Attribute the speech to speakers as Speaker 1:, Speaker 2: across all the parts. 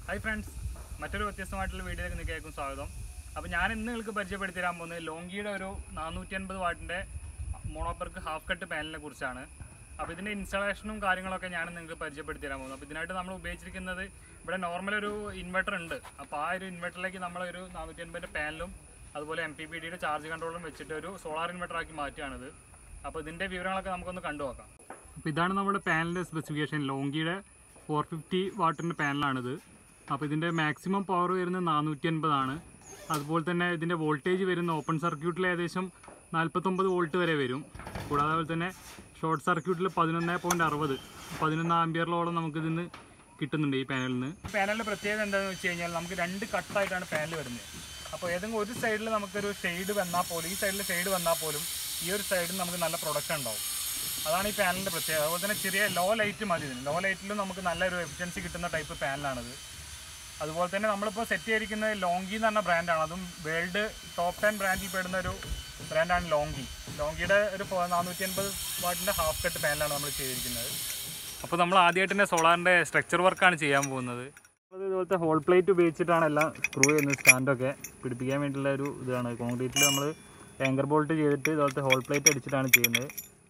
Speaker 1: hi friends മറ്റൊരു വ്യത്യസ്തമായിട്ടുള്ള വീഡിയോയിലേക്ക് നിൽക്കേക്കും സ്വാഗതം അപ്പോൾ ഞാൻ ഇന്ന് നിങ്ങൾക്ക് പരിചയപ്പെടുത്തി തരാൻ പോകുന്നത് ലോങ്കിയുടെ ഒരു നാനൂറ്റി അൻപത് വാട്ടിൻ്റെ മോണോപ്പർക്ക് ഹാഫ് കട്ട് പാനലിനെ കുറിച്ചാണ് അപ്പോൾ ഇതിൻ്റെ ഇൻസ്റ്റാളേഷനും കാര്യങ്ങളൊക്കെ ഞാൻ നിങ്ങൾക്ക് പരിചയപ്പെടുത്തി തരാൻ പോകുന്നത് അപ്പോൾ ഇതിനായിട്ട് നമ്മൾ ഉപയോഗിച്ചിരിക്കുന്നത് ഇവിടെ നോർമൽ ഒരു ഇൻവെർട്ടർ ഉണ്ട് അപ്പോൾ ആ ഒരു ഇൻവെർട്ടറിലേക്ക് നമ്മളൊരു നാനൂറ്റി അൻപതിൻ്റെ പാനലും അതുപോലെ എം പി പി ഡിയുടെ ചാർജ് കൺട്രോളും വെച്ചിട്ട് ഒരു സോളാർ ഇൻവെർട്ടർ ആക്കി മാറ്റുകയാണിത് അപ്പോൾ ഇതിൻ്റെ വിവരങ്ങളൊക്കെ നമുക്കൊന്ന് കണ്ടു നോക്കാം അപ്പോൾ ഇതാണ് നമ്മുടെ പാനലിൻ്റെ സ്പെസിഫിക്കേഷൻ ലോങ്കിയുടെ ഫോർ ഫിഫ്റ്റി വാട്ടിൻ്റെ പാനലാണിത് അപ്പോൾ ഇതിൻ്റെ മാക്സിമം പവർ വരുന്നത് നാനൂറ്റി അൻപതാണ് അതുപോലെ തന്നെ ഇതിൻ്റെ വോൾട്ടേജ് വരുന്ന ഓപ്പൺ സർക്യൂട്ടിൽ ഏകദേശം നാൽപ്പത്തൊമ്പത് വോൾട്ട് വരെ വരും കൂടാതെ അതുപോലെ തന്നെ ഷോർട്ട് സർക്യൂട്ടിൽ പതിനൊന്ന് പോയിൻറ്റ് അറുപത് പതിനൊന്ന് ആംബിയറിലോളം നമുക്ക് ഇതിന്ന് കിട്ടുന്നുണ്ട് ഈ പാനലിൽ നിന്ന് പാനലിൻ്റെ പ്രത്യേകത എന്താണെന്ന് വെച്ച് കഴിഞ്ഞാൽ നമുക്ക് രണ്ട് കട്ടായിട്ടാണ് പാനൽ വരുന്നത് അപ്പോൾ ഏതെങ്കിലും ഒരു സൈഡിൽ നമുക്കൊരു ഷെയ്ഡ് വന്നാൽ പോലും ഈ സൈഡിൽ ഷെയ്ഡ് വന്നാൽ പോലും ഈ ഒരു സൈഡിൽ നമുക്ക് നല്ല പ്രൊഡക്ഷൻ ഉണ്ടാവും അതാണ് ഈ പാനലിൻ്റെ പ്രത്യേകത അതുപോലെ തന്നെ ചെറിയ ലോ ലൈറ്റ് മതി ഇതിന് ലോ ലൈറ്റിലും നമുക്ക് നല്ലൊരു എഫിഷ്യൻസി കിട്ടുന്ന ടൈപ്പ് പാനലാണിത് അതുപോലെ തന്നെ നമ്മളിപ്പോൾ സെറ്റ് ചെയ്തിരിക്കുന്നത് ലോങ്കി എന്ന് പറഞ്ഞ ബ്രാൻഡാണ് അതും വേൾഡ് ടോപ്പ് ടെൻ ബ്രാൻഡിൽ പെടുന്ന ഒരു ബ്രാൻഡാണ് ലോങ്കി ലോങ്കിയുടെ ഒരു നാനൂറ്റി അൻപത് വാട്ടിൻ്റെ ഹാഫ് കട്ട് പാനലാണ് നമ്മൾ ചെയ്തിരിക്കുന്നത് അപ്പോൾ നമ്മൾ ആദ്യമായിട്ട് തന്നെ സോളാറിൻ്റെ സ്ട്രക്ചർ വർക്കാണ് ചെയ്യാൻ പോകുന്നത് അത് ഇതുപോലത്തെ ഹോൾ പ്ലേറ്റ് ഉപയോഗിച്ചിട്ടാണ് എല്ലാം സ്ക്രൂ ചെയ്യുന്നത് സ്റ്റാൻഡൊക്കെ പിടിപ്പിക്കാൻ വേണ്ടിയുള്ള ഒരു ഇതാണ് കോൺക്രീറ്റിൽ നമ്മൾ ആങ്കർ ബോൾട്ട് ചെയ്തിട്ട് ഇതുപോലത്തെ ഹോൾ പ്ലേറ്റ് അടിച്ചിട്ടാണ് ചെയ്യുന്നത്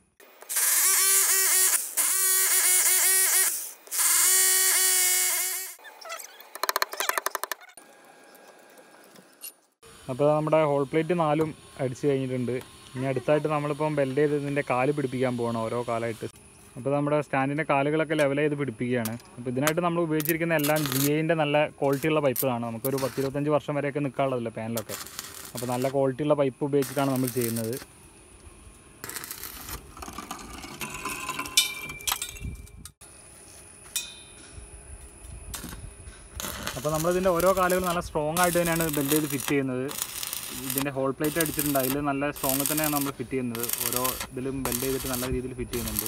Speaker 1: അപ്പോൾ നമ്മുടെ ഹോൾ പ്ലേറ്റ് നാലും അടിച്ച് കഴിഞ്ഞിട്ടുണ്ട് ഇനി അടുത്തായിട്ട് നമ്മളിപ്പം ബെൽഡ് ചെയ്ത് ഇതിൻ്റെ കാല് പിടിപ്പിക്കാൻ പോകണം ഓരോ കാലായിട്ട് അപ്പോൾ നമ്മുടെ സ്റ്റാൻഡിൻ്റെ കാലുകളൊക്കെ ലെവൽ ചെയ്ത് പിടിപ്പിക്കുകയാണ് അപ്പോൾ ഇതിനായിട്ട് നമ്മൾ ഉപയോഗിച്ചിരിക്കുന്ന എല്ലാം ജി ഐൻ്റെ നല്ല ക്വാളിറ്റിയുള്ള പൈപ്പുകളാണ് നമുക്കൊരു പത്തിരുപത്തഞ്ച് വർഷം വരെയൊക്കെ നിൽക്കാനുള്ളതല്ലേ പാനലൊക്കെ അപ്പോൾ നല്ല ക്വാളിറ്റിയുള്ള പൈപ്പ് ഉപയോഗിച്ചിട്ടാണ് നമ്മൾ ചെയ്യുന്നത് അപ്പോൾ നമ്മളിതിൻ്റെ ഓരോ കാലുകളും നല്ല സ്ട്രോങ് ആയിട്ട് തന്നെയാണ് ബെൽഡ് ചെയ്ത് ഫിറ്റ് ചെയ്യുന്നത് ഇതിൻ്റെ ഹോൾ പ്ലേറ്റ് അടിച്ചിട്ടുണ്ട് അതിൽ നല്ല സ്ട്രോങ് തന്നെയാണ് നമ്മൾ ഫിറ്റ് ചെയ്യുന്നത് ഓരോ ഇതിലും ബെൽഡ് ചെയ്തിട്ട് നല്ല രീതിയിൽ ഫിറ്റ് ചെയ്യുന്നുണ്ട്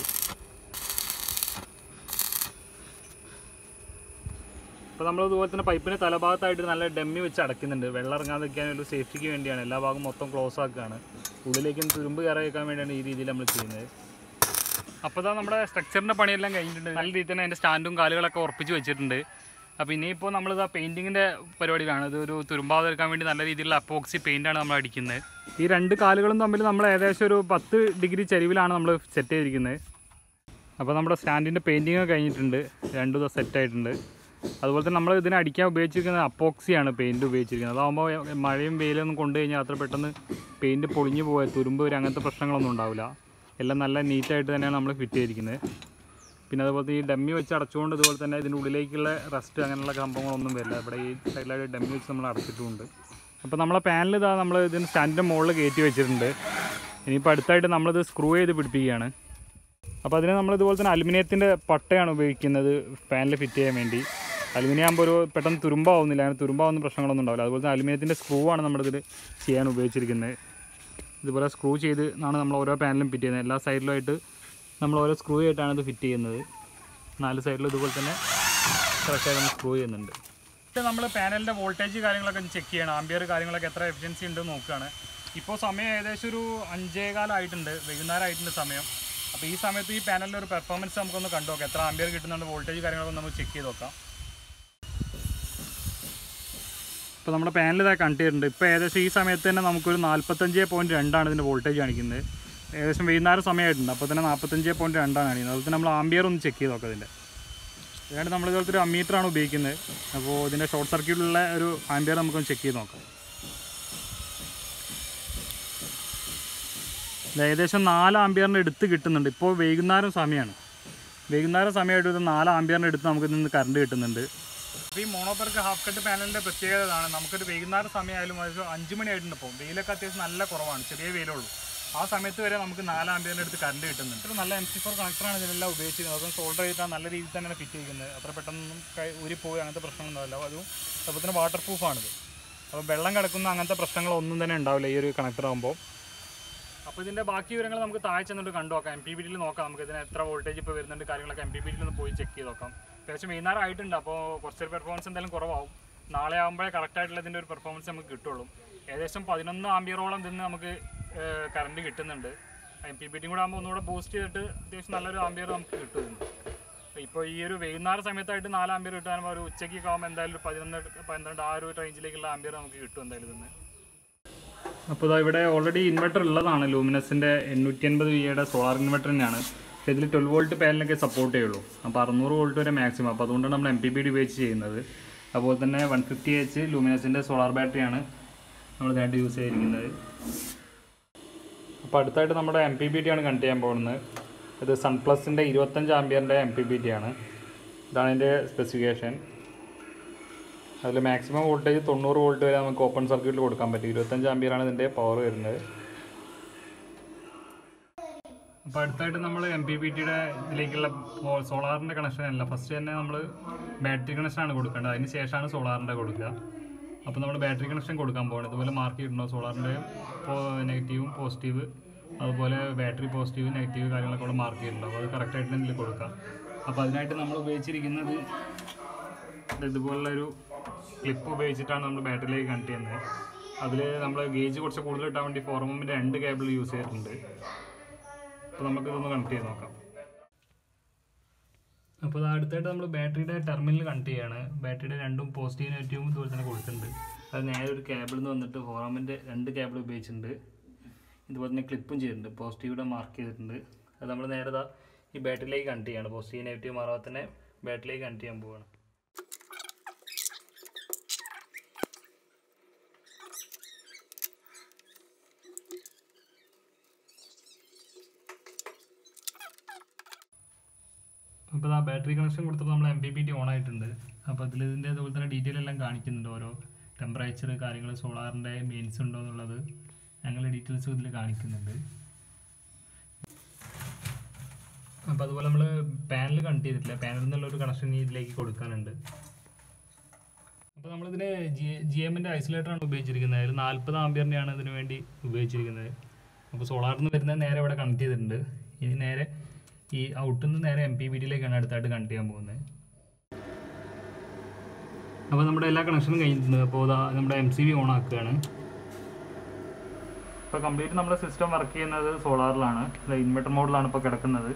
Speaker 1: അപ്പോൾ നമ്മൾ ഇതുപോലെ തന്നെ പൈപ്പിന് തലഭാഗത്തായിട്ട് നല്ല ഡമ്മി വെച്ച് അടയ്ക്കുന്നുണ്ട് വെള്ളം ഇറങ്ങാതിരിക്കാൻ ഒരു സേഫ്റ്റിക്ക് വേണ്ടിയാണ് എല്ലാ ഭാഗവും മൊത്തം ക്ലോസ് ആക്കുകയാണ് ഉള്ളിലേക്ക് തുരുമ്പ് കയറി വെക്കാൻ വേണ്ടിയാണ് ഈ രീതിയിൽ നമ്മൾ ചെയ്യുന്നത് അപ്പോൾ ഇതാ നമ്മുടെ സ്ട്രക്ചറിൻ്റെ പണിയെല്ലാം കഴിഞ്ഞിട്ടുണ്ട് നല്ല രീതിയിൽ തന്നെ അതിൻ്റെ സ്റ്റാൻഡും കാലുകളൊക്കെ ഉറപ്പിച്ച് വെച്ചിട്ടുണ്ട് അപ്പോൾ ഇനിയിപ്പോൾ നമ്മളിത് പെയിൻറ്റിങ്ങിൻ്റെ പരിപാടിയിലാണ് ഇത് ഒരു തുരുമ്പാതെടുക്കാൻ വേണ്ടി നല്ല രീതിയിലുള്ള അപ്പോക്സി പെയിൻ്റാണ് നമ്മൾ അടിക്കുന്നത് ഈ രണ്ട് കാലുകളും തമ്മിൽ നമ്മൾ ഏകദേശം ഒരു പത്ത് ഡിഗ്രി ചരിവിലാണ് നമ്മൾ സെറ്റ് ചെയ്തിരിക്കുന്നത് അപ്പോൾ നമ്മുടെ സ്റ്റാൻഡിൻ്റെ പെയിൻറ്റിങ് കഴിഞ്ഞിട്ടുണ്ട് രണ്ടു ദിവസം സെറ്റായിട്ടുണ്ട് അതുപോലെ തന്നെ നമ്മൾ ഇതിനെ അടിക്കാൻ ഉപയോഗിച്ചിരിക്കുന്നത് അപ്പോക്സിയാണ് പെയിൻറ്റ് ഉപയോഗിച്ചിരിക്കുന്നത് അതാകുമ്പോൾ മഴയും വെയിലൊന്നും കൊണ്ടു കഴിഞ്ഞാൽ അത്ര പെട്ടെന്ന് പെയിൻറ്റ് പൊളിഞ്ഞു പോയ തുരുമ്പ് വരെ അങ്ങനത്തെ പ്രശ്നങ്ങളൊന്നും ഉണ്ടാവില്ല എല്ലാം നല്ല നീറ്റായിട്ട് തന്നെയാണ് നമ്മൾ ഫിറ്റ് ചെയ്തിരിക്കുന്നത് പിന്നെ അതുപോലെ ഈ ഡമ്മി വെച്ച് അടച്ചുകൊണ്ട് ഇതുപോലെ തന്നെ ഇതിൻ്റെ ഉള്ളിലേക്കുള്ള റസ്റ്റ് അങ്ങനെയുള്ള സംഭവങ്ങളൊന്നും വരില്ല ഇവിടെ ഈ സൈഡിലായിട്ട് ഡമ്മി വെച്ച് നമ്മൾ അടച്ചിട്ടുമുണ്ട് അപ്പോൾ നമ്മളെ പാനൽ ഇതാ നമ്മൾ ഇതിന് സ്റ്റാൻഡിൻ്റെ മുകളിൽ കയറ്റി വെച്ചിട്ടുണ്ട് ഇനിയിപ്പോൾ അടുത്തായിട്ട് നമ്മളിത് സ്ക്രൂ ചെയ്ത് പിടിപ്പിക്കുകയാണ് അപ്പോൾ അതിന് നമ്മൾ ഇതുപോലെ തന്നെ അലുമിനിയത്തിൻ്റെ പട്ടയാണ് ഉപയോഗിക്കുന്നത് പാനിൽ ഫിറ്റ് ചെയ്യാൻ വേണ്ടി അലുമിനിയം ആകുമ്പോൾ ഒരു പെട്ടെന്ന് തുരുമ്പാവുന്നില്ല അങ്ങനെ തുരുമ്പാവുന്ന പ്രശ്നങ്ങളൊന്നും ഉണ്ടാവില്ല അതുപോലെ തന്നെ അലുമിനിയത്തിൻ്റെ സ്ക്രൂ ആണ് നമ്മളിതിൽ ചെയ്യാൻ ഉപയോഗിച്ചിരിക്കുന്നത് ഇതുപോലെ സ്ക്രൂ ചെയ്ത് ആണ് നമ്മൾ ഓരോ പാനലും ഫിറ്റ് ചെയ്യുന്നത് എല്ലാ സൈഡിലുമായിട്ട് നമ്മൾ ഓരോ സ്ക്രൂ ആയിട്ടാണ് ഇത് ഫിറ്റ് ചെയ്യുന്നത് നാല് സൈഡിലും ഇതുപോലെ തന്നെ കറക്റ്റായിട്ട് നമ്മൾ സ്ക്രൂ ചെയ്യുന്നുണ്ട് നമ്മൾ പാനലിൻ്റെ വോൾട്ടേജ് കാര്യങ്ങളൊക്കെ ചെക്ക് ചെയ്യണം ആംബിയർ കാര്യങ്ങളൊക്കെ എത്ര എഫിഷ്യൻസി ഉണ്ട് നോക്കുകയാണ് ഇപ്പോൾ സമയം ഏകദേശം ഒരു അഞ്ചേകാലമായിട്ടുണ്ട് വൈകുന്നേരം ആയിട്ടുണ്ട് സമയം അപ്പോൾ ഈ സമയത്ത് ഈ പാനലിൻ്റെ ഒരു പെർഫോമൻസ് നമുക്കൊന്ന് കണ്ടു നോക്കാം എത്ര ആംബിയർ കിട്ടുന്നുണ്ട് വോൾട്ടേജ് കാര്യങ്ങളൊക്കെ നമുക്ക് ചെക്ക് ചെയ്ത് നോക്കാം ഇപ്പോൾ നമ്മുടെ പാനൽ ഇതാ കണ്ടു ചെയ്തിട്ടുണ്ട് ഇപ്പോൾ ഏകദേശം ഈ സമയത്ത് തന്നെ നമുക്കൊരു നാൽപ്പത്തഞ്ച് പോയിൻറ്റ് രണ്ടാണ് ഇതിൻ്റെ വോൾട്ടേജ് കാണിക്കുന്നത് ഏകദേശം വൈകുന്നേരം സമയമായിട്ടുണ്ട് അപ്പോൾ തന്നെ നാൽപ്പത്തഞ്ച് പോയിൻറ്റ് രണ്ടാണ് കാണിക്കുന്നത് അതുപോലെ തന്നെ നമ്മൾ ആംബിയർ ഒന്ന് ചെക്ക് ചെയ്ത് നോക്കാം ഇതിൻ്റെ അതുകൊണ്ട് നമ്മൾ ഇതുപോലത്തെ ഒരു അമ്മീറ്ററാണ് ഉപയോഗിക്കുന്നത് അപ്പോൾ ഇതിൻ്റെ ഷോർട്ട് സർക്യൂട്ടിലുള്ള ഒരു ആംബിയർ നമുക്കൊന്ന് ചെക്ക് ചെയ്ത് നോക്കാം ഇത് ഏകദേശം നാല് ആംബിയറിൻ്റെ അടുത്ത് കിട്ടുന്നുണ്ട് ഇപ്പോൾ വൈകുന്നേരം സമയമാണ് വൈകുന്നേരം സമയമായിട്ട് ഇത് നാല് ആംബിയറിൻ്റെ അടുത്ത് നമുക്ക് ഇതിൽ നിന്ന് കറണ്ട് കിട്ടുന്നുണ്ട് അപ്പോൾ ഈ മോണോപ്പർക്ക് ഹാഫ് കട്ട് പാനലിൻ്റെ പ്രത്യേകത ഇതാണ് നമുക്കൊരു വൈകുന്നേരം സമയമായാലും ഒരു അഞ്ച് മണി ആയിട്ടുണ്ട് ഇപ്പോൾ വെയിലൊക്കെ അത്യാവശ്യം നല്ല കുറവാണ് ചെറിയ വെയിലുള്ളൂ ആ സമയത്ത് വരെ നമുക്ക് നാല് ആംബിയറിൻ്റെ അടുത്ത് കറണ്ട് കിട്ടുന്നുണ്ട് ഒരു നല്ല എം സി ഫോർ കണക്ടറാണ് ഇതിലെല്ലാം ഉപയോഗിച്ചിരുന്നത് അതും സോൾഡർ ചെയ്തിട്ടാണ് നല്ല രീതിയിൽ തന്നെയാണ് ഫിറ്റ് ചെയ്യുന്നത് അത്ര പെട്ടെന്നൊന്നും കൈ ഊരിപ്പോയി അങ്ങനത്തെ പ്രശ്നമൊന്നുമില്ല അതും അതുപോലെ തന്നെ വാട്ടർ പ്രൂഫാണിത് അപ്പോൾ വെള്ളം കിടക്കുന്ന അങ്ങനത്തെ പ്രശ്നങ്ങളൊന്നും തന്നെ ഉണ്ടാവില്ല ഈ ഒരു കണക്ടർ ആകുമ്പോൾ അപ്പോൾ ഇതിൻ്റെ ബാക്കി വിവരങ്ങൾ നമുക്ക് താഴെ ചെന്നിട്ട് കണ്ടു നോക്കാം എം പി ബി ഡിയിൽ നോക്കാം നമുക്ക് ഇതിന് എത്ര വോൾട്ടേജ് ഇപ്പോൾ വരുന്നുണ്ട് കാര്യങ്ങളൊക്കെ എം പി ബി ഡിയിൽ ഒന്ന് പോയി ചെക്ക് ചെയ്ത് നോക്കാം അത്യാവശ്യം വൈകുന്നേരം ആയിട്ടുണ്ട് അപ്പോൾ കുറച്ചൊരു പെർഫോമൻസ് എന്തായാലും കുറവാകും നാളെ ആകുമ്പോഴേ കറക്റ്റായിട്ടുള്ള ഇതിൻ്റെ ഒരു പെർഫോമൻസ് നമുക്ക് കിട്ടുള്ളൂ ഏകദേശം പതിനൊന്ന് ആംബിയറോളം ഇതിന് നമുക്ക് കറണ്ട് കിട്ടുന്നുണ്ട് എം പി ബി ഡിയും കൂടെ ആകുമ്പോൾ ഒന്നുകൂടെ ബൂസ്റ്റ് ചെയ്തിട്ട് അത്യാവശ്യം നല്ലൊരു ആംബിയർ നമുക്ക് കിട്ടുന്നുണ്ട് ഇപ്പോൾ ഈ ഒരു വൈകുന്നേരം സമയത്തായിട്ട് നാല് ആംബിയർ കിട്ടാൻ ഒരു ഉച്ചയ്ക്ക് ആകുമ്പോൾ എന്തായാലും ഒരു പതിനൊന്ന് പന്ത്രണ്ട് ആ ഒരു റേഞ്ചിലേക്കുള്ള ആംബിയർ നമുക്ക് കിട്ടും എന്തായാലും ഇതിന് അപ്പോൾ ഇതാ ഇവിടെ ഓൾറെഡി ഇൻവെർട്ടർ ഉള്ളതാണ് ലൂമിനസിൻ്റെ എണ്ണൂറ്റി അൻപത് വിയുടെ സോളാർ ഇൻവെർട്ടർ തന്നെയാണ് പക്ഷേ ഇതിൽ ട്വൽവ് വോൾട്ട് പാനലൊക്കെ സപ്പോർട്ട് ചെയ്യുള്ളൂ അപ്പോൾ അറുന്നൂറ് വോൾട്ട് വരെ മാക്സിമം അപ്പോൾ അതുകൊണ്ടാണ് നമ്മൾ എം പി ബി ഡി ഉപയോഗിച്ച് ചെയ്യുന്നത് അതുപോലെ തന്നെ വൺ ഫിഫ്റ്റി എച്ച് ലൂമിനസിൻ്റെ സോളാർ ബാറ്ററിയാണ് നമ്മൾ നേരിട്ട് യൂസ് ചെയ്തിരിക്കുന്നത് അപ്പോൾ അടുത്തായിട്ട് നമ്മുടെ എം പി ബി ടി ആണ് കണക്ട് ചെയ്യാൻ പോകുന്നത് ഇത് സൺപ്ലസിൻ്റെ ഇരുപത്തഞ്ച് ആംബിയറിൻ്റെ എം പി ബി ടി ആണ് ഇതാണ് ഇതിൻ്റെ സ്പെസിഫിക്കേഷൻ അതിൽ മാക്സിമം വോൾട്ടേജ് തൊണ്ണൂറ് വോൾട്ട് വരെ നമുക്ക് ഓപ്പൺ സർക്യൂട്ടിൽ കൊടുക്കാൻ പറ്റും ഇരുപത്തഞ്ച് ആംബിയറാണ് ഇതിൻ്റെ പവർ വരുന്നത് അപ്പോൾ അടുത്തായിട്ട് നമ്മൾ എം പി ബി ടിയുടെ ഇതിലേക്കുള്ള സോളാറിൻ്റെ കണക്ഷൻ അല്ല ഫസ്റ്റ് തന്നെ നമ്മൾ ബാറ്ററി കണക്ഷനാണ് കൊടുക്കേണ്ടത് അതിന് ശേഷമാണ് സോളാറിൻ്റെ കൊടുക്കുക അപ്പോൾ നമ്മൾ ബാറ്ററി കണക്ഷൻ കൊടുക്കാൻ പോകണം ഇതുപോലെ മാർക്ക് ചെയ്തിട്ടുണ്ടോ സോളാറിൻ്റെ നെഗറ്റീവും പോസിറ്റീവ് അതുപോലെ ബാറ്ററി പോസിറ്റീവ് നെഗറ്റീവ് കാര്യങ്ങളൊക്കെ അവിടെ മാർക്ക് ചെയ്തിട്ടുണ്ടോ അപ്പോൾ അത് കറക്റ്റായിട്ട് ഇതിൽ കൊടുക്കാം അപ്പോൾ അതിനായിട്ട് നമ്മൾ ഉപയോഗിച്ചിരിക്കുന്നത് ഇത് ഇതുപോലുള്ളൊരു ക്ലിപ്പ് ഉപയോഗിച്ചിട്ടാണ് നമ്മൾ ബാറ്ററിയിലേക്ക് കണക്ട് ചെയ്യുന്നത് അതിൽ നമ്മൾ ഗേജ് കുറച്ച് കൂടുതൽ ഇട്ടാൻ വേണ്ടി ഫോർമമിൻ്റെ രണ്ട് കേബിൾ യൂസ് ചെയ്തിട്ടുണ്ട് അപ്പോൾ നമുക്ക് ഇതൊന്ന് കണക്ട് ചെയ്ത് നോക്കാം അപ്പോൾ ഇത് അടുത്തായിട്ട് നമ്മൾ ബാറ്ററിയുടെ ടെർമിനൽ കണക്ട് ചെയ്യാണ് ബാറ്ററിയുടെ രണ്ടും പോസിറ്റീവ് നെഗറ്റീവും ഇതുപോലെ തന്നെ കൊടുത്തിട്ടുണ്ട് അത് നേരെ ഒരു കേബിളിൽ നിന്ന് വന്നിട്ട് ഫോറാമിൻ്റെ രണ്ട് കേബിൾ ഉപയോഗിച്ചിട്ടുണ്ട് ഇതുപോലെ തന്നെ ക്ലിപ്പും ചെയ്തിട്ടുണ്ട് പോസിറ്റീവിടെ മാർക്ക് ചെയ്തിട്ടുണ്ട് അത് നമ്മൾ നേരെ ദാ ഈ ബാറ്ററിയിലേക്ക് കണക്ട് ചെയ്യാണ് പോസിറ്റീവ് നെഗറ്റീവ് മാറാതെ തന്നെ ബാറ്ററിയിലേക്ക് കണക്ട് ചെയ്യാൻ പോവുകയാണ് അപ്പോൾ ആ ബാറ്ററി കണക്ഷൻ കൊടുത്തപ്പോൾ നമ്മൾ M P P T on ആയിട്ടുണ്ട് അപ്പോൾ അതിൽ ഇതിൻ്റെ അതുപോലെ തന്നെ ഡീറ്റെയിൽ എല്ലാം കാണിക്കുന്നുണ്ട് ഓരോ ടെമ്പറേച്ചർ കാര്യങ്ങൾ സോളാറിൻ്റെ മെയിൻസ് ഉണ്ടോ എന്നുള്ളത് അങ്ങനെ ഡീറ്റെയിൽസ് ഇതിൽ കാണിക്കുന്നുണ്ട് അപ്പോൾ അതുപോലെ നമ്മൾ പാനൽ കണക്ട് ചെയ്തിട്ടില്ല പാനലിൽ നിന്നുള്ള ഒരു കണക്ഷൻ ഇതിലേക്ക് കൊടുക്കാനുണ്ട് അപ്പോൾ നമ്മളിതിന് ജി ജി എമ്മിൻ്റെ ഐസൊലേറ്ററാണ് ഉപയോഗിച്ചിരിക്കുന്നത് അതിൽ നാൽപ്പത് ആംബിയറിൻ്റെയാണ് ഇതിന് വേണ്ടി ഉപയോഗിച്ചിരിക്കുന്നത് അപ്പോൾ സോളാറിൽ നിന്ന് വരുന്നത് നേരെ ഇവിടെ കണക്ട് ചെയ്തിട്ടുണ്ട് ഇനി നേരെ ഈ ഔട്ടിൽ നിന്ന് നേരെ എം പി ബി ഡിയിലേക്കാണ് അടുത്തായിട്ട് കണക്ട് ചെയ്യാൻ പോകുന്നത് അപ്പോൾ നമ്മുടെ എല്ലാ കണക്ഷനും കഴിഞ്ഞിട്ടുണ്ട് അപ്പോൾ ഇതാ നമ്മുടെ എം സി ബി ഓൺ ആക്കുകയാണ് ഇപ്പോൾ കംപ്ലീറ്റ് നമ്മുടെ സിസ്റ്റം വർക്ക് ചെയ്യുന്നത് സോളാറിലാണ് ഇൻവെർട്ടർ മോഡിലാണ് ഇപ്പോൾ കിടക്കുന്നത്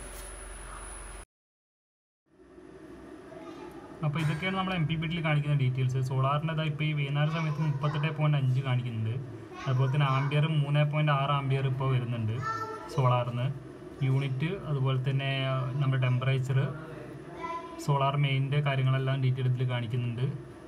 Speaker 1: അപ്പോൾ ഇതൊക്കെയാണ് നമ്മൾ എം പി ബി ഡിയിൽ കാണിക്കുന്ന ഡീറ്റെയിൽസ് സോളാറിൻ്റെ ഇപ്പോൾ ഈ വൈകുന്നേരം സമയത്ത് മുപ്പത്തെട്ട് പോയിൻറ്റ് അഞ്ച് കാണിക്കുന്നുണ്ട് അതുപോലെ തന്നെ ആംബിയർ മൂന്ന് പോയിൻറ്റ് ആറ് ആംബിയർ ഇപ്പോൾ വരുന്നുണ്ട് സോളാറിന് യൂണിറ്റ് അതുപോലെ തന്നെ ആ, നമ്മുടെ ടെമ്പറേച്ചർ സോളാർ മെയിൻ്റെ കാര്യങ്ങളെല്ലാം ഡീറ്റെയിൽ ഇതിൽ കാണിക്കുന്നുണ്ട്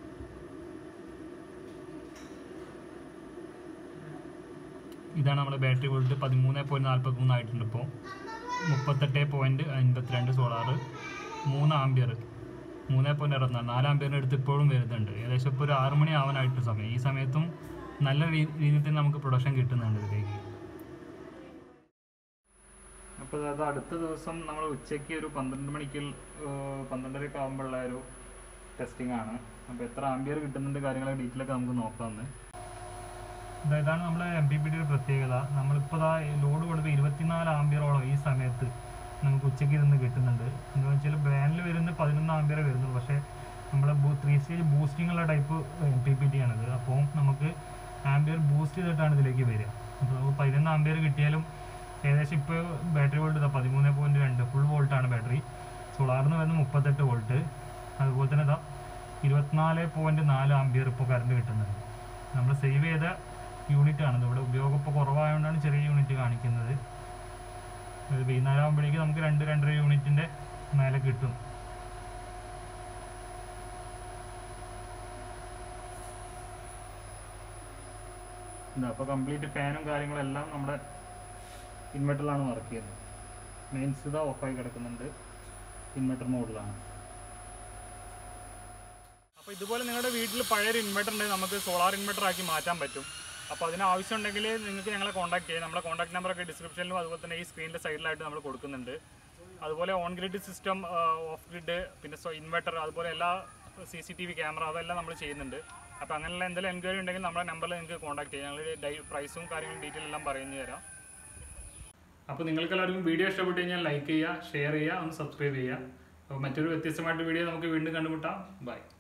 Speaker 1: ഇതാണ് നമ്മുടെ ബാറ്ററി വോൾട്ട് പതിമൂന്ന് പോയിൻറ്റ് നാൽപ്പത്തി മൂന്ന് ആയിട്ടുണ്ട് ഇപ്പോൾ മുപ്പത്തെട്ട് പോയിൻറ്റ് അൻപത്തിരണ്ട് സോളാർ മൂന്ന് ആംബിയർ മൂന്ന് പോയിൻറ്റ് അറുപത്തിനാല് നാല് ആംബിയറിൻ്റെ അടുത്ത് ഇപ്പോഴും വരുന്നുണ്ട് ഏകദേശം ഇപ്പോൾ ഒരു ആറ് മണി ആവാനായിട്ട് സമയം ഈ സമയത്തും നല്ല രീ- രീതിയിൽ തന്നെ നമുക്ക് പ്രൊഡക്ഷൻ കിട്ടുന്നുണ്ട് ഇതിലേക്ക് അപ്പോൾ അത് അടുത്ത ദിവസം നമ്മൾ ഉച്ചയ്ക്ക് ഒരു പന്ത്രണ്ട് മണിക്ക് പന്ത്രണ്ടരയൊക്കെ ആകുമ്പോഴുള്ള ഒരു ടെസ്റ്റിംഗ് ആണ് അപ്പോൾ എത്ര ആംബിയർ കിട്ടുന്നുണ്ട് കാര്യങ്ങളൊക്കെ ഡീറ്റെയിൽ ഒക്കെ നമുക്ക് നോക്കാമെന്ന് ഇതാണ് നമ്മുടെ എം പി പി ഡിയുടെ പ്രത്യേകത നമ്മളിപ്പോൾ ദാ ലോഡ് കൊടുത്ത് ഇരുപത്തിനാല് ആംബിയറോളം ഈ സമയത്ത് നമുക്ക് ഉച്ചയ്ക്ക് ഇരുന്ന് കിട്ടുന്നുണ്ട് എന്താണെന്ന് വെച്ചാൽ ബാനിൽ വരുന്ന പതിനൊന്ന് ആംബിയർ വരുന്നുള്ളൂ പക്ഷേ നമ്മുടെ ത്രീ സ്റ്റേജ് ബൂസ്റ്റിംഗ് ഉള്ള type M P P T ആണിത് അപ്പോൾ നമുക്ക് ആംബിയർ ബൂസ്റ്റ് ചെയ്തിട്ടാണ് ഇതിലേക്ക് വരിക അപ്പോൾ നമുക്ക് പതിനൊന്ന് ആംബിയർ കിട്ടിയാലും ഏകദേശം ഇപ്പോൾ ബാറ്ററി വോൾട്ട് ഇതാ പതിമൂന്ന് പോയിൻറ്റ് രണ്ട് ഫുൾ വോൾട്ടാണ് ബാറ്ററി സോളാറിന് വരുന്ന മുപ്പത്തെട്ട് വോൾട്ട് അതുപോലെ തന്നെ ഇതാ ഇരുപത്തിനാല് പോയിൻറ്റ് നാല് ആംബിയർ ഇപ്പോൾ കറണ്ട് കിട്ടുന്നുണ്ട് നമ്മൾ സേവ് ചെയ്ത യൂണിറ്റ് ആണ് ഇവിടെ ഉപയോഗം ഇപ്പോൾ കുറവായതുകൊണ്ടാണ് ചെറിയ യൂണിറ്റ് കാണിക്കുന്നത് അത് വൈകുന്നേരം ആകുമ്പോഴേക്കും നമുക്ക് രണ്ട് രണ്ടര യൂണിറ്റിൻ്റെ മേലെ കിട്ടും ഇതാ അപ്പോൾ കംപ്ലീറ്റ് ഫാനും കാര്യങ്ങളും എല്ലാം നമ്മുടെ ഇൻവെർട്ടറിലാണ് വർക്ക് ചെയ്യുന്നത് മെയിൻസ് ഇതാ ഓഫായി കിടക്കുന്നുണ്ട് ഇൻവെർട്ടർ മോഡിലാണ് അപ്പോൾ ഇതുപോലെ നിങ്ങളുടെ വീട്ടിൽ പഴയൊരു ഇൻവെർട്ടർ ഉണ്ടെങ്കിൽ നമുക്ക് സോളാർ ഇൻവെർട്ടർ ആക്കി മാറ്റാൻ പറ്റും അപ്പോൾ അതിന് ആവശ്യമുണ്ടെങ്കിൽ നിങ്ങൾക്ക് ഞങ്ങളെ കോൺടാക്ട് ചെയ്യാം നമ്മുടെ കോൺടാക്ട് നമ്പറൊക്കെ ഡിസ്ക്രിപ്ഷനിലും അതുപോലെ തന്നെ ഈ സ്ക്രീനിൻ്റെ സൈഡിലായിട്ട് നമ്മൾ കൊടുക്കുന്നുണ്ട് അതുപോലെ on grid system off grid പിന്നെ ഇൻവെർട്ടർ അതുപോലെ എല്ലാ C C T V camera അതെല്ലാം നമ്മൾ ചെയ്യുന്നുണ്ട് അപ്പോൾ അങ്ങനെയുള്ള എന്തെങ്കിലും എൻക്വയറി ഉണ്ടെങ്കിൽ നമ്മുടെ നമ്പറിൽ നിങ്ങൾക്ക് കോൺടാക്ട് ചെയ്യാം ഞങ്ങൾ പ്രൈസും കാര്യങ്ങളും ഡീറ്റെയിൽ എല്ലാം പറഞ്ഞു തരാം അപ്പോൾ നിങ്ങൾക്ക് എല്ലാവർക്കും വീഡിയോ ഇഷ്ടപ്പെട്ട് കഴിഞ്ഞാൽ ലൈക്ക് ചെയ്യുക ഷെയർ ചെയ്യുക ഒന്ന് സബ്സ്ക്രൈബ് ചെയ്യുക അപ്പോൾ മറ്റൊരു വ്യത്യസ്തമായിട്ട് വീഡിയോ നമുക്ക് വീണ്ടും കണ്ടുമുട്ടാം ബൈ